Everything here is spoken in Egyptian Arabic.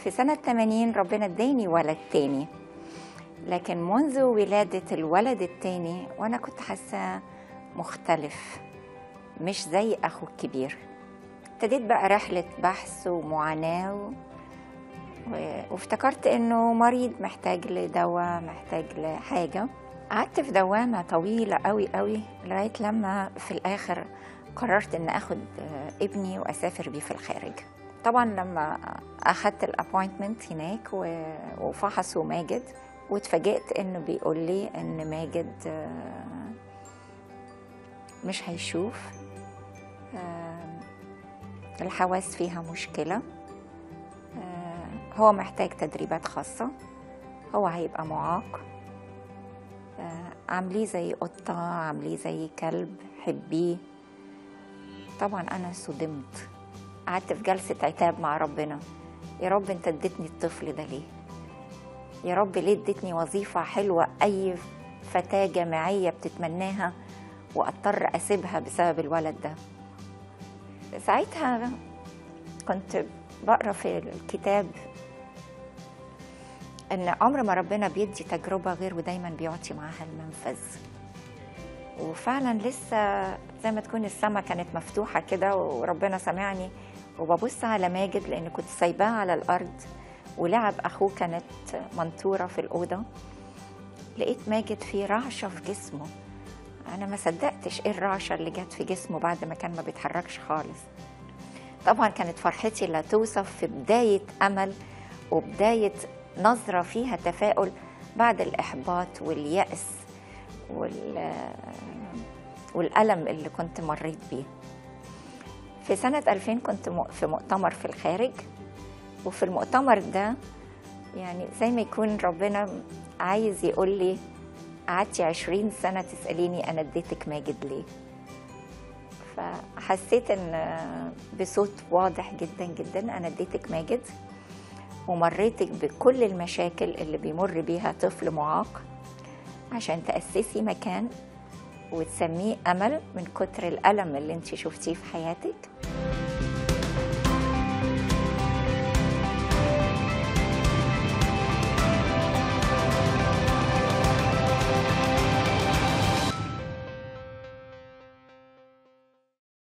في سنة 80 ربنا اداني ولد تاني لكن منذ ولادة الولد التاني وأنا كنت حاسة مختلف مش زي أخوه الكبير ابتديت بقى رحلة بحث ومعاناة و... و... وافتكرت إنه مريض محتاج لدواء محتاج لحاجة قعدت في دوامة طويلة قوي قوي لغاية لما في الآخر قررت إن أخد ابني وأسافر بيه في الخارج طبعا لما أخدت الأبوينتمنت هناك و... وفحصوا ماجد واتفاجئت إنه بيقول لي إن ماجد مش هيشوف الحواس فيها مشكلة هو محتاج تدريبات خاصة هو هيبقى معاق عامليه زي قطة عامليه زي كلب حبيه طبعا أنا صدمت قعدت في جلسة عتاب مع ربنا يا رب انت اديتني الطفل ده ليه يا رب ليه اديتني وظيفة حلوة أي فتاة جامعية بتتمناها واضطر اسيبها بسبب الولد ده ساعتها كنت بقرا في الكتاب ان عمر ما ربنا بيدي تجربه غير ودايما بيعطي معاها المنفذ وفعلا لسه زي ما تكون السما كانت مفتوحه كده وربنا سمعني وببص على ماجد لان كنت سايباه على الارض ولعب اخوه كانت منطوره في الاوضه لقيت ماجد في رعشه في جسمه انا ما صدقتش ايه الرعشه اللي جت في جسمه بعد ما كان ما بيتحركش خالص طبعا كانت فرحتي لا توصف في بدايه امل وبدايه نظره فيها تفاؤل بعد الاحباط والياس وال والالم اللي كنت مريت بيه في سنة 2000 كنت في مؤتمر في الخارج وفي المؤتمر ده يعني زي ما يكون ربنا عايز يقول لي قعدتي عشرين سنة تسأليني أنا اديتك ماجد ليه فحسيت ان بصوت واضح جدا جدا انا اديتك ماجد ومريتك بكل المشاكل اللي بيمر بيها طفل معاق عشان تأسسي مكان وتسميه أمل من كتر الألم اللي انت شفتيه في حياتك